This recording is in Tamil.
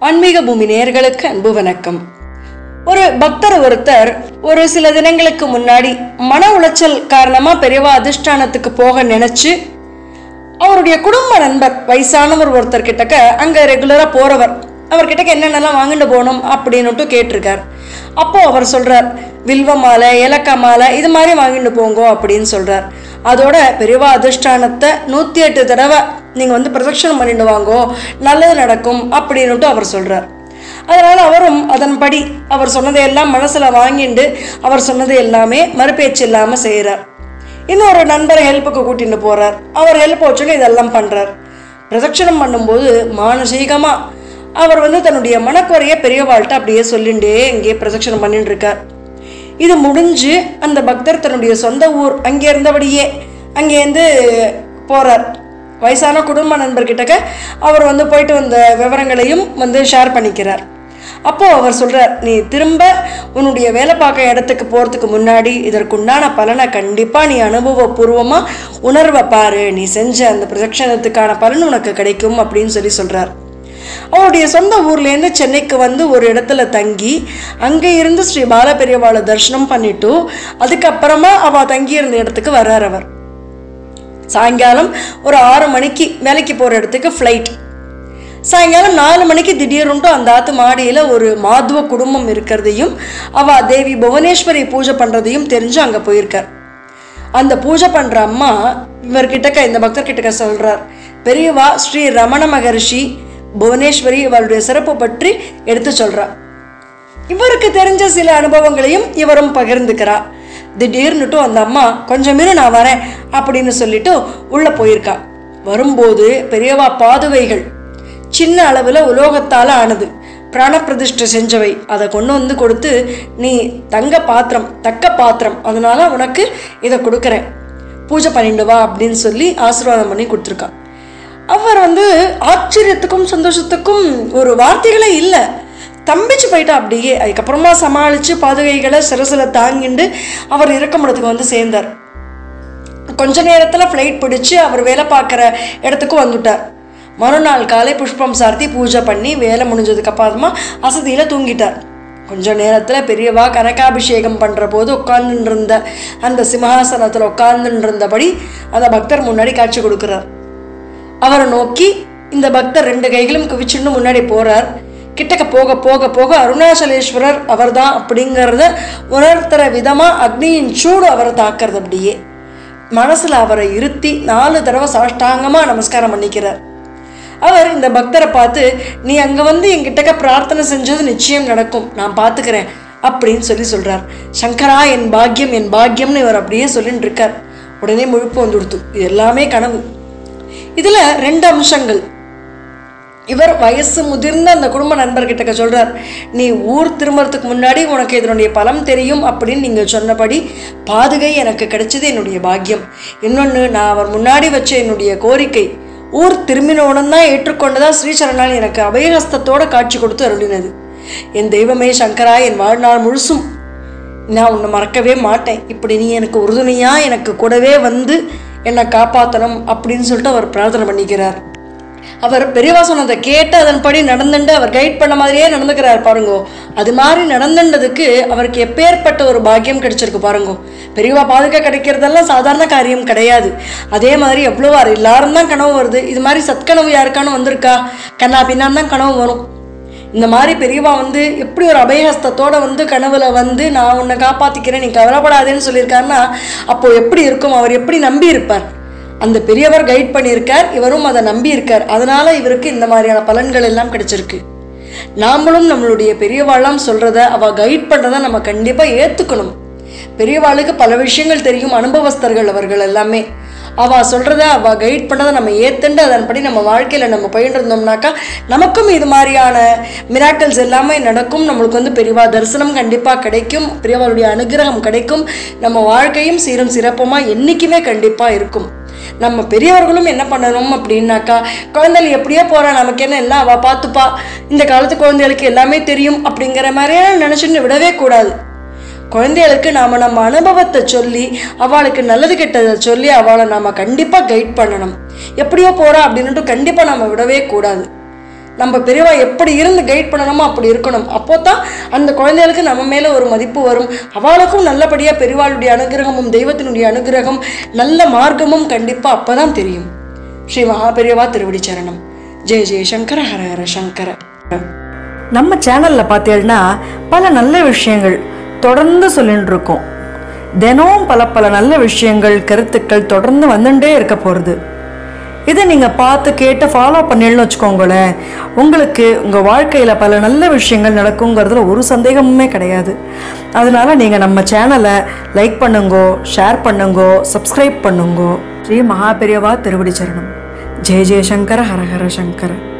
ஆன்மீக பூமி நேயர்களுக்கு அன்பு வணக்கம் ஒரு பக்தர் ஒருத்தர் ஒரு சில தினங்களுக்கு முன்னாடி மன உளைச்சல் காரணமா பெரியவா அதிஷ்டானத்துக்கு போக நினைச்சு அவருடைய குடும்ப நண்பர் வயசானவர் ஒருத்தர் கிட்டக்க அங்க ரெகுலரா போறவர் அவர்கிட்ட என்னென்னலாம் வாங்கிட்டு போகணும் அப்படின்னுட்டு கேட்டிருக்கார் அப்போ அவர் சொல்றார் வில்வ மாலை ஏலக்காய் மாலை இது மாதிரி வாங்கிட்டு போங்கோ அப்படின்னு சொல்றார் அதோட பெரியவா அதிஷ்டானத்தை நூத்தி எட்டு தடவை நீங்க வந்து பிரதட்சணம் பண்ணிட்டு வாங்கோ நல்லது நடக்கும் அப்படின்னுட்டு அவர் சொல்றார் அதனால அவரும் அதன்படி அவர் சொன்னதை எல்லாம் மனசுல வாங்கிண்டு அவர் சொன்னது எல்லாமே மறுபேச்சு இல்லாம செய்யறார் இன்னொரு நண்பரை ஹெல்ப்புக்கு கூட்டிட்டு போறார் அவர் ஹெல்ப் வச்சுன்னு இதெல்லாம் பண்றார் பிரதட்சணம் பண்ணும்போது மானசீகமா அவர் வந்து தன்னுடைய மனக்குறைய பெரியவாள்கிட்ட அப்படியே சொல்லிண்டே இங்கேயே பிரதட்சணம் பண்ணிட்டு இருக்கார் இது முடிஞ்சு அந்த பக்தர் தன்னுடைய சொந்த ஊர் அங்கே இருந்தபடியே அங்கேருந்து போறார் வயசான குடும்ப நண்பர்கிட்டக்க அவர் வந்து போயிட்டு வந்த விவரங்களையும் வந்து ஷேர் பண்ணிக்கிறார் அப்போ அவர் சொல்றார் நீ திரும்ப உன்னுடைய வேலை பார்க்க இடத்துக்கு போறதுக்கு முன்னாடி இதற்குண்டான பலனை கண்டிப்பா நீ அனுபவபூர்வமா உணர்வை பாரு நீ செஞ்ச அந்த பிரதட்சணத்துக்கான பலன் உனக்கு கிடைக்கும் அப்படின்னு சொல்லி சொல்றார் அவருடைய சொந்த ஊர்லேருந்து சென்னைக்கு வந்து ஒரு இடத்துல தங்கி அங்கே இருந்து ஸ்ரீ பாலபெரியவாளை தரிசனம் பண்ணிட்டு அதுக்கப்புறமா அவ தங்கி இருந்த இடத்துக்கு வர்றார் அவர் சாயங்காலம் ஒரு ஆறு மணிக்கு வேலைக்கு போகிற இடத்துக்கு ஃப்ளைட் சாயங்காலம் நாலு மணிக்கு திடீர்னுட்டு அந்த ஆத்து மாடியில் ஒரு மாதுவ குடும்பம் இருக்கிறதையும் அவ தேவி புவனேஸ்வரி பூஜை பண்ணுறதையும் தெரிஞ்சு அங்கே போயிருக்கார் அந்த பூஜை பண்ணுற அம்மா இவர்கிட்டக்க இந்த பக்தர்கிட்டக்க சொல்கிறார் பெரியவா ஸ்ரீ ரமண மகரிஷி புவனேஸ்வரி இவருடைய சிறப்பு பற்றி எடுத்து சொல்றா இவருக்கு தெரிஞ்ச சில அனுபவங்களையும் இவரும் பகிர்ந்துக்கிறா திடீர்னுட்டு அந்த அம்மா கொஞ்சம் இரு நான் வரேன் அப்படின்னு சொல்லிட்டு உள்ள போயிருக்கா வரும்போது பெரியவா பாதுகைகள் சின்ன அளவில் உலோகத்தால் ஆனது பிராணப்பிரதிஷ்டை செஞ்சவை அதை கொண்டு வந்து கொடுத்து நீ தங்க பாத்திரம் தக்க பாத்திரம் அதனால உனக்கு இதை கொடுக்குறேன் பூஜை பண்ணிட்டு வா அப்படின்னு சொல்லி ஆசீர்வாதம் பண்ணி கொடுத்துருக்கா அவர் வந்து ஆச்சரியத்துக்கும் சந்தோஷத்துக்கும் ஒரு வார்த்தைகளே இல்லை தம்பிச்சு போயிட்டா அப்படியே அதுக்கப்புறமா சமாளித்து பாதுகைகளை சிரசில் தாங்கிண்டு அவர் இறக்கமிடத்துக்கு வந்து சேர்ந்தார் கொஞ்ச நேரத்தில் ஃப்ளைட் பிடிச்சு அவர் வேலை பார்க்குற இடத்துக்கு வந்துட்டார் மறுநாள் காலை புஷ்பம் சார்த்தி பூஜை பண்ணி வேலை முடிஞ்சதுக்கு அப்புறமா அசதியில் தூங்கிட்டார் கொஞ்ச நேரத்தில் பெரியவா கனகாபிஷேகம் பண்ணுற போது உட்கார்ந்துட்டு இருந்த அந்த சிம்ஹாசனத்தில் உட்கார்ந்துட்டு இருந்தபடி அந்த பக்தர் முன்னாடி காட்சி கொடுக்குறார் அவரை நோக்கி இந்த பக்தர் ரெண்டு கைகளும் குவிச்சுன்னு முன்னாடி போறார் கிட்டக்க போக போக போக அருணாச்சலேஸ்வரர் அவர்தான் அப்படிங்கிறத உணர்த்துற விதமா அக்னியின் சூடு அவரை தாக்குறது அப்படியே மனசுல அவரை இருத்தி நாலு தடவை சாஷ்டாங்கமா நமஸ்காரம் பண்ணிக்கிறார் அவர் இந்த பக்தரை பார்த்து நீ அங்க வந்து என்கிட்டக்க பிரார்த்தனை செஞ்சது நிச்சயம் நடக்கும் நான் பார்த்துக்கிறேன் அப்படின்னு சொல்லி சொல்றார் சங்கரா என் பாக்கியம் என் பாக்கியம்னு இவர் அப்படியே சொல்லிட்டு இருக்கார் உடனே முழுப்பு வந்து கொடுத்து இது எல்லாமே கனவு இதுல ரெண்டு அம்சங்கள் இவர் வயசு முதிர்ந்த அந்த குடும்ப நண்பர்கிட்ட சொல்றார் நீ ஊர் திரும்புறதுக்கு முன்னாடி உனக்கு இதனுடைய பலம் தெரியும் அப்படின்னு நீங்க சொன்னபடி பாதுகை எனக்கு கிடைச்சது என்னுடைய பாக்கியம் இன்னொன்று நான் அவர் முன்னாடி வச்ச என்னுடைய கோரிக்கை ஊர் திரும்பினவுடன் தான் ஏற்றுக்கொண்டதா ஸ்ரீசரணால் எனக்கு அபயஹஸ்தத்தோட காட்சி கொடுத்து அருளினது என் தெய்வமே சங்கரா என் வாழ்நாள் முழுசும் நான் உன்னை மறக்கவே மாட்டேன் இப்படி நீ எனக்கு உறுதுணையா எனக்கு கூடவே வந்து என்னை காப்பாற்றணும் அப்படின்னு சொல்லிட்டு அவர் பிரார்த்தனை பண்ணிக்கிறார் அவர் பெரியவா சொன்னதை கேட்டு அதன்படி நடந்துட்டு அவர் கைட் பண்ண மாதிரியே நடந்துக்கிறார் பாருங்கோ அது மாதிரி நடந்துட்டதுக்கு அவருக்கு எப்பேற்பட்ட ஒரு பாக்கியம் கிடைச்சிருக்கு பாருங்கோ பெரியவா பாதுகா கிடைக்கிறதெல்லாம் சாதாரண காரியம் கிடையாது அதே மாதிரி எவ்வளோ எல்லாரும் தான் கனவு வருது இது மாதிரி சத்கனவு யாருக்கானு வந்திருக்கா கண்ணா பின்னான் தான் கனவு வரும் இந்த மாதிரி பெரியவா வந்து எப்படி ஒரு அபயஹஸ்தத்தோட வந்து கனவுல வந்து நான் உன்னை காப்பாத்திக்கிறேன் நீ கவலைப்படாதேன்னு சொல்லியிருக்காருன்னா அப்போ எப்படி இருக்கும் அவர் எப்படி நம்பி இருப்பார் அந்த பெரியவர் கைட் பண்ணியிருக்கார் இவரும் அதை நம்பி இருக்கார் அதனால இவருக்கு இந்த மாதிரியான பலன்கள் எல்லாம் கிடைச்சிருக்கு நாமளும் நம்மளுடைய பெரியவாளாம் சொல்றத அவ கைட் பண்றத நம்ம கண்டிப்பா ஏத்துக்கணும் பெரியவாளுக்கு பல விஷயங்கள் தெரியும் அனுபவஸ்தர்கள் அவர்கள் எல்லாமே அவ சொல்றத அவ கைட் பண்ணதை நம்ம ஏத்துண்டு அதன்படி நம்ம வாழ்க்கையில நம்ம போயிட்டு இருந்தோம்னாக்கா நமக்கும் இது மாதிரியான மிராக்கல்ஸ் எல்லாமே நடக்கும் நம்மளுக்கு வந்து பெரியவா தரிசனம் கண்டிப்பா கிடைக்கும் பெரியவாளுடைய அனுகிரகம் கிடைக்கும் நம்ம வாழ்க்கையும் சீரும் சிறப்புமா என்னைக்குமே கண்டிப்பா இருக்கும் நம்ம பெரியவர்களும் என்ன பண்ணணும் அப்படின்னாக்கா குழந்தைகள் எப்படியோ போறா நமக்கு என்ன எல்லாம் அவ பார்த்துப்பா இந்த காலத்து குழந்தைகளுக்கு எல்லாமே தெரியும் அப்படிங்கிற மாதிரியான நினைச்சுன்னு விடவே கூடாது குழந்தைகளுக்கு நாம் நம்ம அனுபவத்தை சொல்லி அவளுக்கு நல்லது கெட்டதை சொல்லி அவளை நாம் கண்டிப்பாக கைட் பண்ணணும் எப்படியோ போகிறா அப்படின்னுட்டு கண்டிப்பாக நம்ம விடவே கூடாது நம்ம பெரியவா எப்படி இருந்து கைட் பண்ணணுமோ அப்படி இருக்கணும் அப்போ தான் அந்த குழந்தைகளுக்கு நம்ம மேலே ஒரு மதிப்பு வரும் அவளுக்கும் நல்லபடியாக பெரியவாளுடைய அனுகிரகமும் தெய்வத்தினுடைய அனுகிரகம் நல்ல மார்க்கமும் கண்டிப்பாக அப்போ தான் தெரியும் ஸ்ரீ மகா பெரியவா திருவடி சரணம் ஜெய ஜெய சங்கர ஹர ஹர சங்கர நம்ம சேனலில் பார்த்தீங்கன்னா பல நல்ல விஷயங்கள் தொடர்ந்து சொல்லிட்டு இருக்கோம் தினமும் பல பல நல்ல விஷயங்கள் கருத்துக்கள் தொடர்ந்து வந்துட்டே இருக்க போகிறது இதை நீங்கள் பார்த்து கேட்டு ஃபாலோ பண்ணிடணும்னு வச்சுக்கோங்களேன் உங்களுக்கு உங்கள் வாழ்க்கையில் பல நல்ல விஷயங்கள் நடக்குங்கிறதுல ஒரு சந்தேகமுமே கிடையாது அதனால நீங்கள் நம்ம சேனலை லைக் பண்ணுங்கோ ஷேர் பண்ணுங்கோ சப்ஸ்கிரைப் பண்ணுங்கோ ஸ்ரீ மகாபெரியவா திருவடி சரணம் ஜெய ஜெயசங்கர ஹர ஹர சங்கர